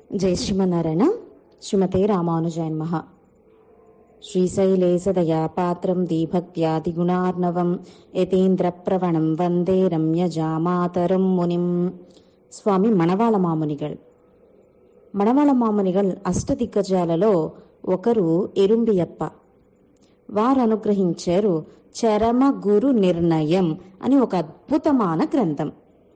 జై శ్రీమన్నారాయణ శ్రీమతే రామానుజాయ నమః శ్రీశైలేశదయా పాత్రం దీభక్త్యాదిగుణార్ణవం యతీంద్ర ప్రవణం వందే రమ్యజామాతరం మునిం స్వామి మణవాళ మామునిగల్ మణవాళ మామునిగల్ అష్టదిగ్గజాలలో ఒకరు ఎరుంబియప్ప వారు అనుగ్రహించారు చరమ గురు నిర్ణయం అని ఒక అద్భుతమైన గ్రంథం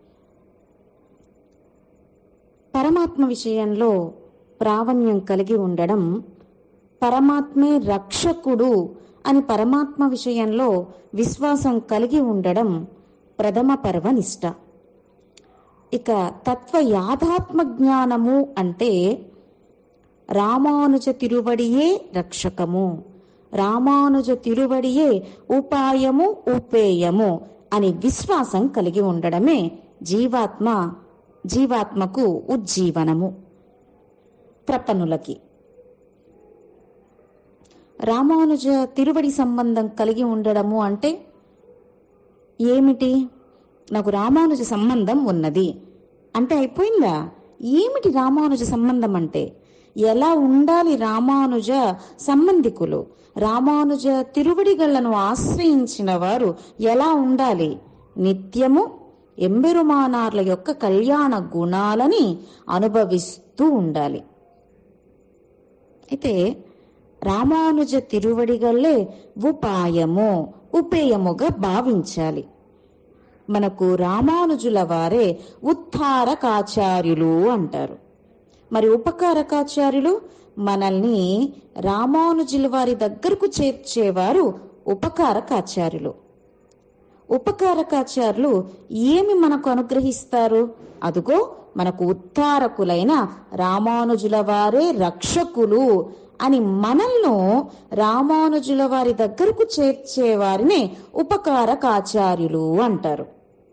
పరమాత్మ విషయంలో ప్రావణ్యం కలిగి ఉండడం పరమాత్మే రక్షకుడు అని పరమాత్మ విషయంలో విశ్వాసం కలిగి ఉండడం ప్రథమ పర్వనిష్ట ఇక తత్వ యాథాత్మ జ్ఞానము అంటే రామానుజ తిరువడియే రక్షకము రామానుజ తిరువడియే ఉపాయము ఉపేయము అని విశ్వాసం కలిగి ఉండడమే జీవాత్మ జీవాత్మకు ఉజ్జీవనము ప్రపన్నులకి రామానుజ తిరువడి సంబంధం కలిగి ఉండడము అంటే ఏమిటి నాకు రామానుజ సంబంధం ఉన్నది అంటే అయిపోయిందా ఏమిటి రామానుజ సంబంధం అంటే ఎలా ఉండాలి రామానుజ సంబంధికులు రామానుజ తిరువడిగళ్లను ఆశ్రయించిన వారు ఎలా ఉండాలి నిత్యము ఎంబెరుమానార్ల యొక్క కళ్యాణ గుణాలని అనుభవిస్తూ ఉండాలి అయితే రామానుజ తిరువడిగల్లే ఉపాయము ఉపేయముగా భావించాలి మనకు రామానుజుల వారే ఉత్తారకాచార్యులు అంటారు మరి ఉపకారకాచార్యులు మనల్ని రామానుజుల వారి దగ్గరకు చేర్చేవారు ఉపకారకాచార్యులు ఉపకారకాచార్యులు ఏమి మనకు అనుగ్రహిస్తారు అదుగో మనకు ఉత్తారకులైన రామానుజుల వారే రక్షకులు అని మనల్ని రామానుజుల వారి దగ్గరకు చేర్చేవారినే ఉపకారకాచార్యులు అంటారు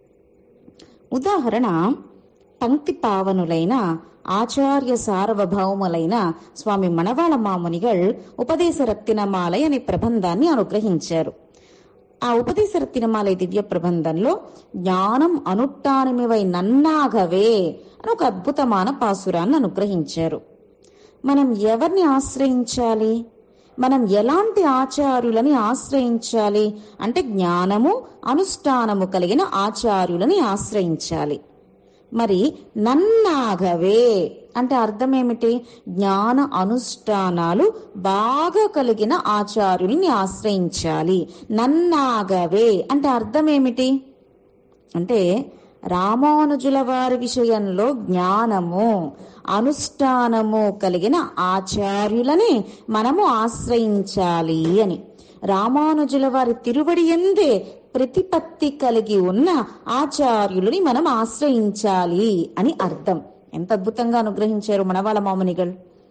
ఉదాహరణ పంక్తి పావనులైన ఆచార్య సార్వభౌములైన స్వామి మణవాళ మామునిగల్ ఉపదేశ రత్తినమాలయ అనే ప్రబంధాన్ని అనుగ్రహించారు ఆ ఉపదేశ రత్తినమాలయ దివ్య ప్రబంధంలో జ్ఞానం అనుట్టానమివై నన్నాగవే అని ఒక అద్భుతమైన పాసురాన్ని అనుగ్రహించారు మనం ఎవరిని ఆశ్రయించాలి మనం ఎలాంటి ఆచార్యులని ఆశ్రయించాలి అంటే జ్ఞానము అనుష్ఠానము కలిగిన ఆచార్యులని ఆశ్రయించాలి మరి నన్నాగవే అంటే అర్థం ఏమిటి జ్ఞాన అనుష్ఠానాలు బాగా కలిగిన ఆచార్యుల్ని ఆశ్రయించాలి నన్నాగవే అంటే అర్థం ఏమిటి అంటే రామానుజుల వారి విషయంలో జ్ఞానము అనుష్ఠానము కలిగిన ఆచార్యులని మనము ఆశ్రయించాలి అని రామానుజుల వారి తిరువడి ఎందే ప్రతిపత్తి కలిగి ఉన్న ఆచార్యులని మనం ఆశ్రయించాలి అని అర్థం ఎంత అద్భుతంగా అనుగ్రహించారు మనవాళ్ళ మామునిగల్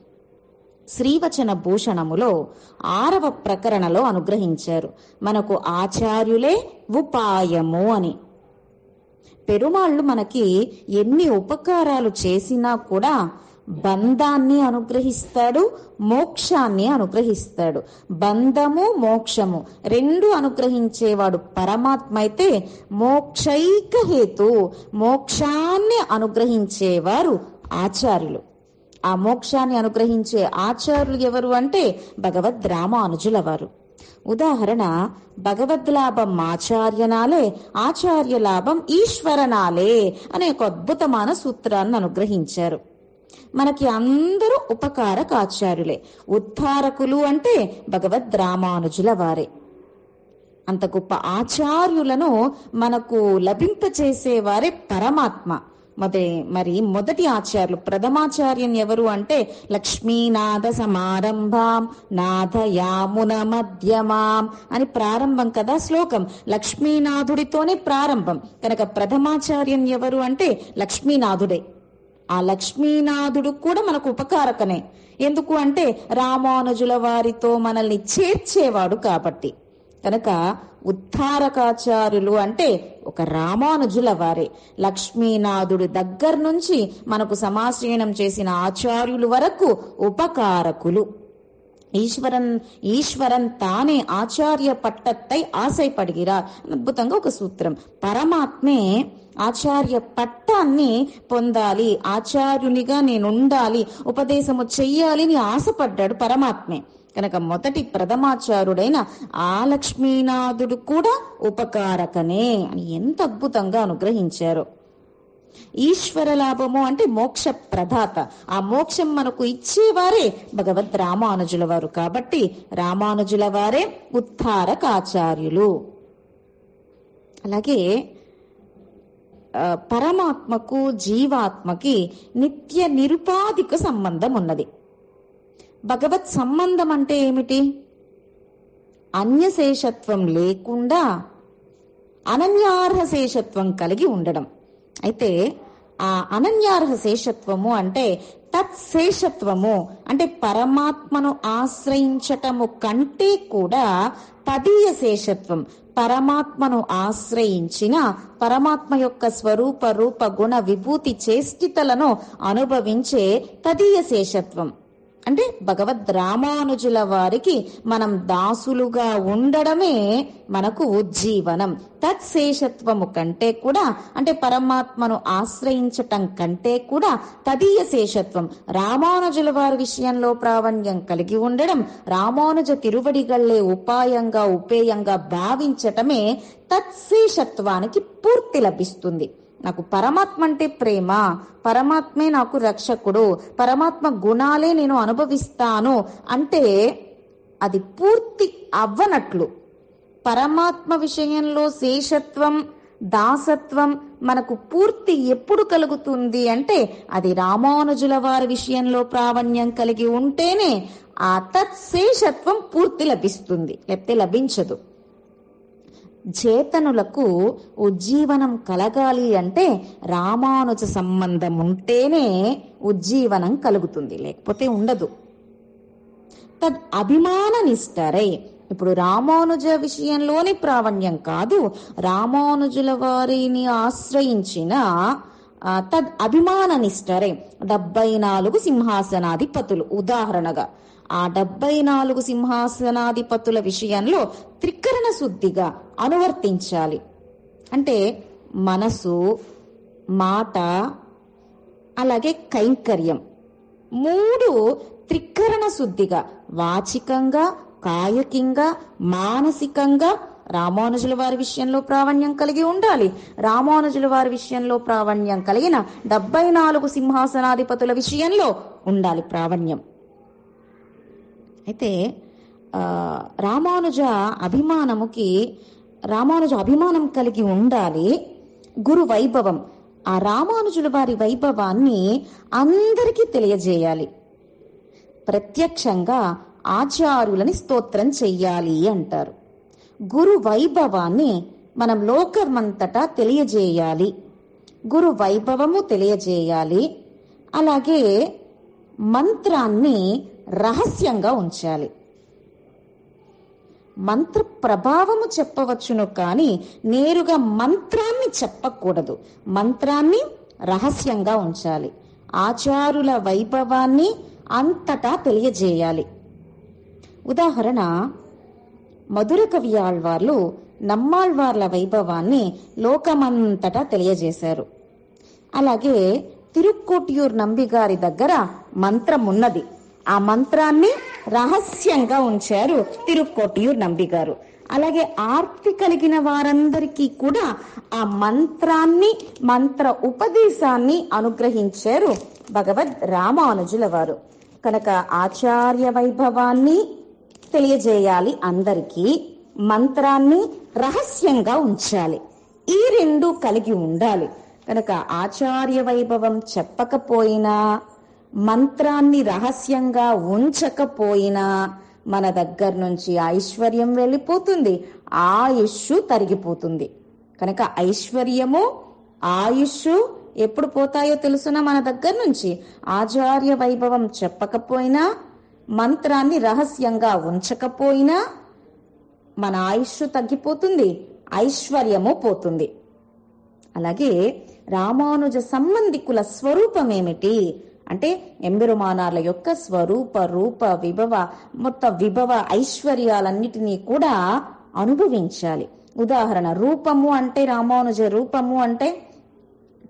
శ్రీవచన భూషణములో ఆరవ ప్రకరణలో అనుగ్రహించారు మనకు ఆచార్యులే ఉపాయము అని పెరుమాళ్ళు మనకి ఎన్ని ఉపకారాలు చేసినా కూడా బంధాన్ని అనుగ్రహిస్తాడు మోక్షాన్ని అనుగ్రహిస్తాడు బంధము మోక్షము రెండు అనుగ్రహించేవాడు పరమాత్మ అయితే మోక్షైక హేతు మోక్షాన్ని అనుగ్రహించేవారు ఆచార్యులు ఆ మోక్షాన్ని అనుగ్రహించే ఆచార్యులు ఎవరు అంటే భగవద్ రామానుజుల వారు ఉదాహరణ భగవద్ లాభం ఆచార్యనాలే ఆచార్య లాభం ఈశ్వరనాలే అనే ఒక అద్భుతమైన సూత్రాన్ని అనుగ్రహించారు మనకి అందరూ ఉపకారక ఆచార్యులే ఉద్ధారకులు అంటే భగవద్ రామానుజుల వారే అంత గొప్ప ఆచార్యులను మనకు లభింపచేసేవారే పరమాత్మ మొదే మరి మొదటి ఆచార్యులు ప్రథమాచార్యం ఎవరు అంటే లక్ష్మీనాథ సమారంభాం నాథయామున మధ్యమాం అని ప్రారంభం కదా శ్లోకం లక్ష్మీనాథుడితోనే ప్రారంభం కనుక ప్రథమాచార్యం ఎవరు అంటే లక్ష్మీనాథుడే ఆ లక్ష్మీనాథుడు కూడా మనకు ఉపకారకనే ఎందుకు అంటే రామానుజుల వారితో మనల్ని చేర్చేవాడు కాబట్టి కనుక ఉద్ధారకాచార్యులు అంటే ఒక రామానుజుల వారే లక్ష్మీనాథుడి దగ్గర నుంచి మనకు సమాశ్రయణం చేసిన ఆచార్యులు వరకు ఉపకారకులు ஈஸ்வரன் ஈஸ்வரன் தானே ஆச்சாரிய பட்டத்தை ஆசைப்படுகிறார் அற்புతంగా ఒక సూత్రం పరమాత్మే ఆచార్య పట్టాన్ని పొందాలి ఆచార్యునిగా నేను ఉండాలి ఉపదేశము చెయ్యాలి అని ఆశపడ్డాడు పరమాత్మే కనుక మొదటి ప్రథమాచారుడైన ఆ లక్ష్మీనాథుడు కూడా ఉపకారకనే అని ఎంత అద్భుతంగా అనుగ్రహించారు ఈశ్వర లాభము అంటే మోక్ష ప్రదాత ఆ మోక్షం మనకు ఇచ్చేవారే భగవద్ రామానుజుల వారు కాబట్టి రామానుజుల వారే ఉత్తారకాచార్యులు అలాగే ఆ, పరమాత్మకు జీవాత్మకి నిత్య నిరుపాధిక సంబంధం ఉన్నది భగవత్ సంబంధం అంటే ఏమిటి అన్యశేషత్వం లేకుండా అనన్యార్హ శేషత్వం కలిగి ఉండడం అయితే ఆ అనన్యార్హ శేషత్వము అంటే తత్శేషత్వము అంటే పరమాత్మను ఆశ్రయించటము కంటే కూడా తదీయ శేషత్వం పరమాత్మను ఆశ్రయించిన పరమాత్మ యొక్క స్వరూప రూప గుణ విభూతి చేష్టితలను అనుభవించే తదీయ శేషత్వం అంటే భగవద్ రామానుజుల వారికి మనం దాసులుగా ఉండడమే మనకు ఉజ్జీవనం తత్శేషత్వము కంటే కూడా అంటే పరమాత్మను ఆశ్రయించటం కంటే కూడా తదీయ శేషత్వం రామానుజుల వారి విషయంలో ప్రావణ్యం కలిగి ఉండడం రామానుజ తిరువడిగళ్లే ఉపాయంగా ఉపేయంగా భావించటమే తత్శేషత్వానికి పూర్తి లభిస్తుంది నాకు పరమాత్మ అంటే ప్రేమ పరమాత్మే నాకు రక్షకుడు పరమాత్మ గుణాలే నేను అనుభవిస్తాను అంటే అది పూర్తి అవ్వనట్లు పరమాత్మ విషయంలో శేషత్వం దాసత్వం మనకు పూర్తి ఎప్పుడు కలుగుతుంది అంటే అది రామానుజుల వారి విషయంలో ప్రావణ్యం కలిగి ఉంటేనే ఆ తత్శేషత్వం పూర్తి లభిస్తుంది లేకపోతే లభించదు చేతనులకు ఉజ్జీవనం కలగాలి అంటే రామానుజ సంబంధం ఉంటేనే ఉజ్జీవనం కలుగుతుంది లేకపోతే ఉండదు తద్ అభిమాన నిష్టరై ఇప్పుడు రామానుజ విషయంలోని ప్రావణ్యం కాదు రామానుజుల వారిని ఆశ్రయించిన ఆ, తద్ అభిమాన నిష్టరే డెబ్బై నాలుగు సింహాసనాధిపతులు ఉదాహరణగా ఆ డెబ్బై నాలుగు సింహాసనాధిపతుల విషయంలో త్రికరణ శుద్ధిగా అనువర్తించాలి అంటే మనసు మాట అలాగే కైంకర్యం మూడు త్రికరణ శుద్ధిగా వాచికంగా కాయకంగా మానసికంగా రామానుజుల వారి విషయంలో ప్రావణ్యం కలిగి ఉండాలి రామానుజుల వారి విషయంలో ప్రావణ్యం కలిగిన డెబ్బై నాలుగు సింహాసనాధిపతుల విషయంలో ఉండాలి ప్రావణ్యం అయితే ఆ, రామానుజ అభిమానముకి రామానుజ అభిమానం కలిగి ఉండాలి గురు వైభవం ఆ రామానుజుల వారి వైభవాన్ని అందరికీ తెలియజేయాలి ప్రత్యక్షంగా ఆచార్యులని స్తోత్రం చెయ్యాలి అంటారు గురు వైభవాన్ని మనం లోకమంతటా తెలియజేయాలి గురు వైభవము తెలియజేయాలి అలాగే మంత్రాన్ని రహస్యంగా ఉంచాలి మంత్ర ప్రభావము చెప్పవచ్చును కానీ నేరుగా మంత్రాన్ని చెప్పకూడదు మంత్రాన్ని రహస్యంగా ఉంచాలి ఆచారుల వైభవాన్ని అంతటా తెలియజేయాలి ఉదాహరణ మధుర కవి ఆళ్వార్లు నమ్మాళ్వార్ల వైభవాన్ని లోకమంతటా తెలియజేశారు అలాగే తిరుక్కోటియూర్ నంబిగారి దగ్గర మంత్రం ఉన్నది ఆ మంత్రాన్ని రహస్యంగా ఉంచారు తిరుక్కోటియూర్ నంబిగారు అలాగే ఆర్తి కలిగిన వారందరికీ కూడా ఆ మంత్రాన్ని మంత్ర ఉపదేశాన్ని అనుగ్రహించారు భగవద్ రామానుజుల వారు కనుక ఆచార్య వైభవాన్ని తెలియజేయాలి అందరికీ మంత్రాన్ని రహస్యంగా ఉంచాలి ఈ రెండు కలిగి ఉండాలి కనుక ఆచార్య వైభవం చెప్పకపోయినా మంత్రాన్ని రహస్యంగా ఉంచకపోయినా మన దగ్గర నుంచి ఐశ్వర్యం వెళ్ళిపోతుంది ఆయుష్ తరిగిపోతుంది కనుక ఐశ్వర్యము ఆయుష్ ఎప్పుడు పోతాయో తెలుసునా మన దగ్గర నుంచి ఆచార్య వైభవం చెప్పకపోయినా మంత్రాన్ని రహస్యంగా ఉంచకపోయినా మన ఆయుష్ తగ్గిపోతుంది ఐశ్వర్యము పోతుంది అలాగే రామానుజ సంబంధికుల స్వరూపం ఏమిటి అంటే ఎంబెరుమానార్ల యొక్క స్వరూప రూప విభవ మొత్తం విభవ ఐశ్వర్యాలన్నిటినీ కూడా అనుభవించాలి ఉదాహరణ రూపము అంటే రామానుజ రూపము అంటే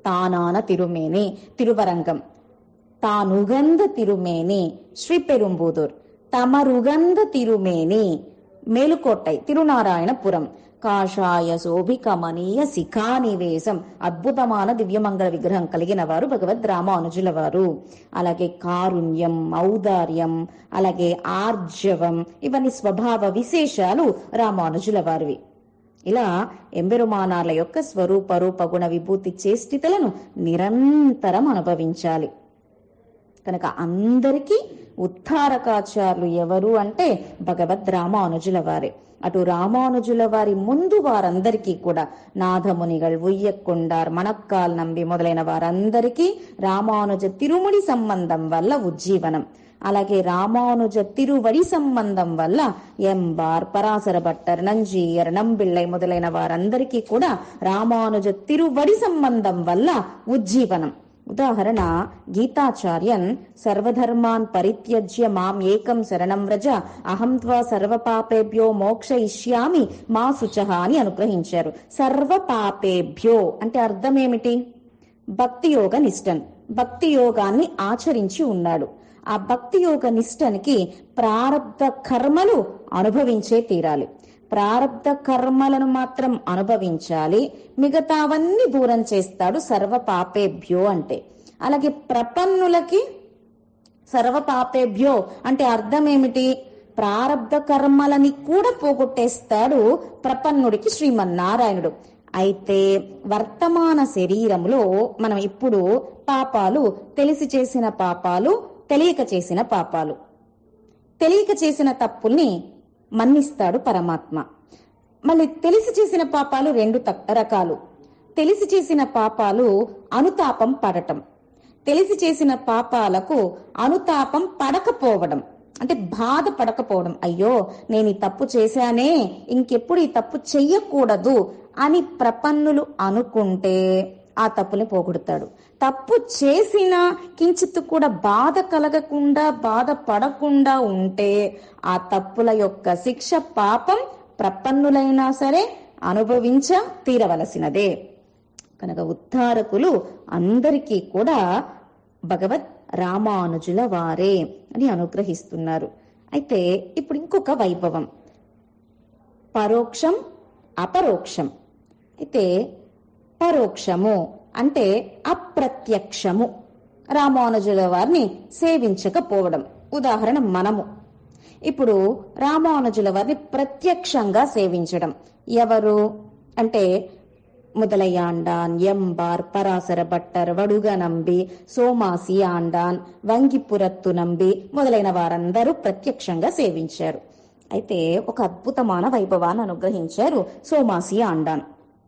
தானான திருமேனி திருவரங்கம் தானுகந்த திருமேனி ஸ்ரீபெரும்புதூர் తమరుగంధ తిరుమేని మేలుకోట్టై తిరునారాయణపురం కాషాయ శోభి కమనీయ శిఖానివేశం అద్భుతమైన దివ్యమంగళ విగ్రహం కలిగిన వారు భగవద్ రామానుజుల వారు అలాగే కారుణ్యం ఔదార్యం అలాగే ఆర్జవం ఇవన్నీ స్వభావ విశేషాలు రామానుజుల వారివి ఇలా ఎంబెరుమానాల యొక్క స్వరూప రూప గుణ విభూతి చేష్టితలను నిరంతరం అనుభవించాలి కనుక అందరికీ ఉద్ధారకాచార్యులు ఎవరు అంటే భగవద్ రామానుజుల వారే అటు రామానుజుల వారి ముందు వారందరికీ కూడా నాథమునిగల్ ఉయ్యకొండార్ మనక్కాల్ నంబి మొదలైన వారందరికీ రామానుజ తిరుముడి సంబంధం వల్ల ఉజ్జీవనం అలాగే రామానుజ తిరువడి సంబంధం వల్ల ఎంబార్ పరాశర భట్టర్ నంజీయర్ నంబిళ్ళై మొదలైన వారందరికీ కూడా రామానుజ తిరువడి సంబంధం వల్ల ఉజ్జీవనం ఉదాహరణ గీతాచార్యన్ సర్వధర్మాన్ పరిత్యజ్య మాం ఏకం శరణం వ్రజ అహం త్వా సర్వపాపేభ్యో మోక్షయిష్యామి మా శుచః అని అనుగ్రహించారు సర్వపాపేభ్యో అంటే అర్థం ఏమిటి భక్తి యోగ నిష్టన్ భక్తి యోగాన్ని ఆచరించి ఉన్నాడు ఆ భక్తి యోగ నిష్టనికి ప్రారబ్ధ కర్మలు అనుభవించే తీరాలి ప్రారబ్ధ కర్మలను మాత్రం అనుభవించాలి మిగతావన్నీ దూరం చేస్తాడు సర్వ పాపేభ్యో అంటే అలాగే ప్రపన్నులకి సర్వ పాపేభ్యో అంటే అర్థం ఏమిటి ప్రారబ్ధ కర్మలని కూడా పోగొట్టేస్తాడు ప్రపన్నుడికి శ్రీమన్నారాయణుడు అయితే వర్తమాన శరీరంలో మనం ఇప్పుడు పాపాలు తెలిసి చేసిన పాపాలు తెలియక చేసిన పాపాలు తెలియక చేసిన తప్పుల్ని మన్నిస్తాడు పరమాత్మ మళ్ళీ తెలిసి చేసిన పాపాలు రెండు తక్- రకాలు తెలిసి చేసిన పాపాలు అనుతాపం పడటం తెలిసి చేసిన పాపాలకు అనుతాపం పడకపోవడం అంటే బాధ పడకపోవడం అయ్యో నేను ఈ తప్పు చేశానే ఇంకెప్పుడు ఈ తప్పు చెయ్యకూడదు అని ప్రపన్నులు అనుకుంటే ఆ తప్పుని పోగొడతాడు తప్పు చేసినా కించిత్ కూడా బాధ కలగకుండా బాధ పడకుండా ఉంటే ఆ తప్పుల యొక్క శిక్ష పాపం ప్రపన్నులైనా సరే అనుభవించ తీరవలసినదే కనుక ఉద్ధారకులు అందరికీ కూడా భగవత్ రామానుజుల వారే అని అనుగ్రహిస్తున్నారు అయితే ఇప్పుడు ఇంకొక వైభవం పరోక్షం అపరోక్షం అయితే పరోక్షము అంటే అప్రత్యక్షము రామానుజుల వారిని సేవించకపోవడం ఉదాహరణ మనము ఇప్పుడు రామానుజుల వారిని ప్రత్యక్షంగా సేవించడం ఎవరు అంటే முதலையாண்டான் எம்பார் பராசர భట్టర్ వడుగ నంబి సోమాసి ఆండాన్ వంగిపురత్తు నంబి మొదలైన వారందరూ ప్రత్యక్షంగా సేవించారు అయితే ఒక అద్భుతమైన వైభవాన్ని అనుగ్రహించారు సోమాసి ఆండాన్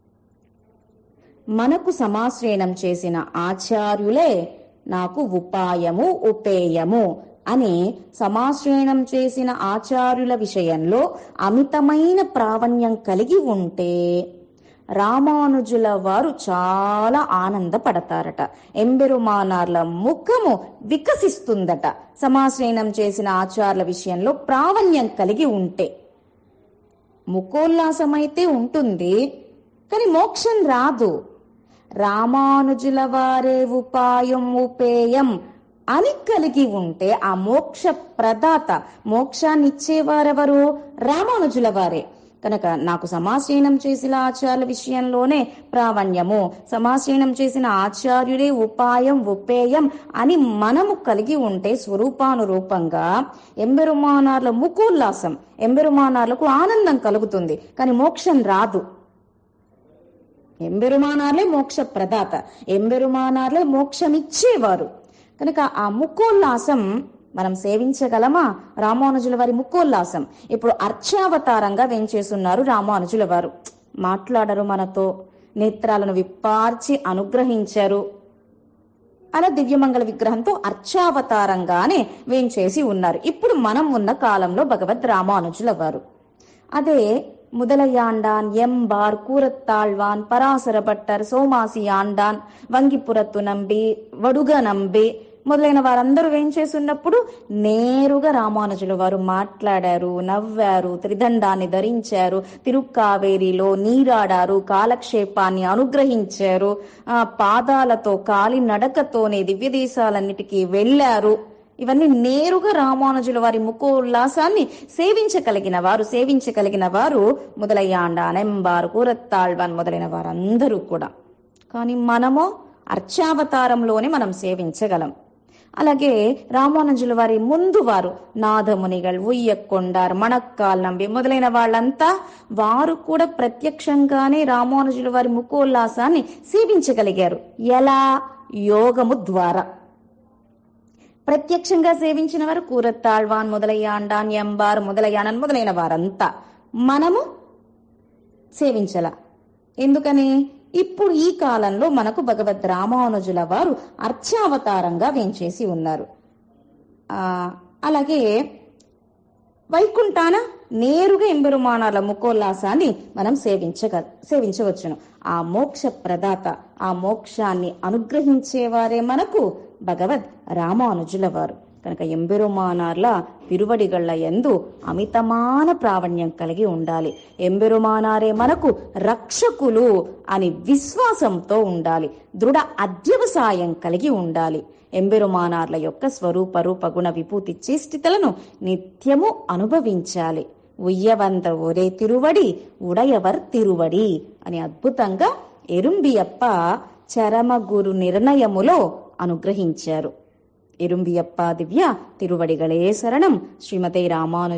మనకు సమాశ్రయణం చేసిన ఆచార్యులే నాకు ఉపాయము ఉపేయము అని సమాశ్రయణం చేసిన ఆచార్యుల విషయంలో అమితమైన ప్రావణ్యం కలిగి ఉంటే రామానుజుల వారు చాలా ఆనందపడతారట ఎంబెరుమానార్ల ముఖము వికసిస్తుందట సమాశ్రయణం చేసిన ఆచార్యుల విషయంలో ప్రావణ్యం కలిగి ఉంటే ముఖోల్లాసమైతే ఉంటుంది కానీ మోక్షం రాదు రామానుజుల వారే ఉపాయం ఉపేయం అని కలిగి ఉంటే ఆ మోక్ష ప్రదాత మోక్షాన్ని ఇచ్చేవారెవరు రామానుజుల వారే కనుక నాకు సమాశ్రయణం చేసిన ఆచార్యుల విషయంలోనే ప్రావణ్యము సమాశ్రయణం చేసిన ఆచార్యుడే ఉపాయం ఉపేయం అని మనము కలిగి ఉంటే స్వరూపానురూపంగా ఎంబెరుమానార్ల ముకుల్లాసం ఎంబెరుమానార్లకు ఆనందం కలుగుతుంది కానీ మోక్షం రాదు ఎంబెరుమానార్లే మోక్ష ప్రదాత ఎంబెరుమానార్లే మోక్షం ఇచ్చేవారు కనుక ఆ ముక్కోల్లాసం మనం సేవించగలమా రామానుజుల వారి ముక్కోల్లాసం ఇప్పుడు అర్చావతారంగా వెంచేస్తున్నారు రామానుజుల వారు మాట్లాడరు మనతో నేత్రాలను విప్పార్చి అనుగ్రహించారు అలా దివ్యమంగళ విగ్రహంతో అర్చావతారంగానే వేంచేసి ఉన్నారు ఇప్పుడు మనం ఉన్న కాలంలో భగవద్ రామానుజుల వారు అదే முதலையாண்டான் எம்பார் கூரத்தாழ்வான் பராசர பட்டர் சோமாசி ஆண்டான் வங்கிப்புறத்து நம்பி வடுக நம்பி మొదలైన వారందరూ ఏం చేస్తున్నప్పుడు నేరుగా రామానుజుల వారు మాట్లాడారు నవ్వారు త్రిదండాన్ని ధరించారు తిరుక్కావేరిలో నీరాడారు కాలక్షేపాన్ని అనుగ్రహించారు ఆ పాదాలతో కాలి నడకతోనే దివ్య దేశాలన్నిటికీ వెళ్ళారు ఇవన్నీ నేరుగా రామానుజుల వారి ముఖోల్లాసాన్ని సేవించగలిగిన వారు సేవించగలిగిన వారు మొదలయ్యాండ నెంబారు కూరత్తాళ్వాన్ మొదలైన వారందరూ కూడా కానీ మనము అర్చావతారంలోనే మనం సేవించగలం అలాగే రామానుజుల వారి ముందు వారు నాదమునిగల్ ఉయ్యకొండార్ మణక్కాల్ నంబి మొదలైన వాళ్ళంతా వారు కూడా ప్రత్యక్షంగానే రామానుజుల వారి ముఖోల్లాసాన్ని సేవించగలిగారు ఎలా యోగము ద్వారా ప్రత్యక్షంగా సేవించిన వారు కూరత్తాళ్వాన్ మొదలయ్యాండాన్ ఎంబార్ మొదలయ్యానన్ మొదలైన వారంతా మనము సేవించల ఎందుకని ఇప్పుడు ఈ కాలంలో మనకు భగవద్ రామానుజుల వారు అర్చావతారంగా వేంచేసి ఉన్నారు ఆ అలాగే వైకుంఠాన నేరుగా ఎంబెరుమానాల ముకోల్లాసాన్ని మనం సేవించగ సేవించవచ్చును ఆ మోక్ష ప్రదాత ఆ మోక్షాన్ని అనుగ్రహించేవారే మనకు భగవద్ రామానుజుల వారు కనుక ఎంబెరుమానార్ల తిరువడిగళ్ల ఎందు అమితమాన ప్రావణ్యం కలిగి ఉండాలి ఎంబెరుమానారే మనకు రక్షకులు అని విశ్వాసంతో ఉండాలి దృఢ అధ్యవసాయం కలిగి ఉండాలి ఎంబెరుమానార్ల యొక్క స్వరూప రూప గుణ విభూతి చేష్టితలను నిత్యము అనుభవించాలి ఉయ్యవంద ఒరే తిరువడి ఉడయవర్ తిరువడి అని అద్భుతంగా ఎరుంబియప్ప చరమ గురు నిర్ణయములో అనుగ్రహించారు ఎరుంబియప్ప దివ్య తిరువడిగళే శరణం శ్రీమతే రామాను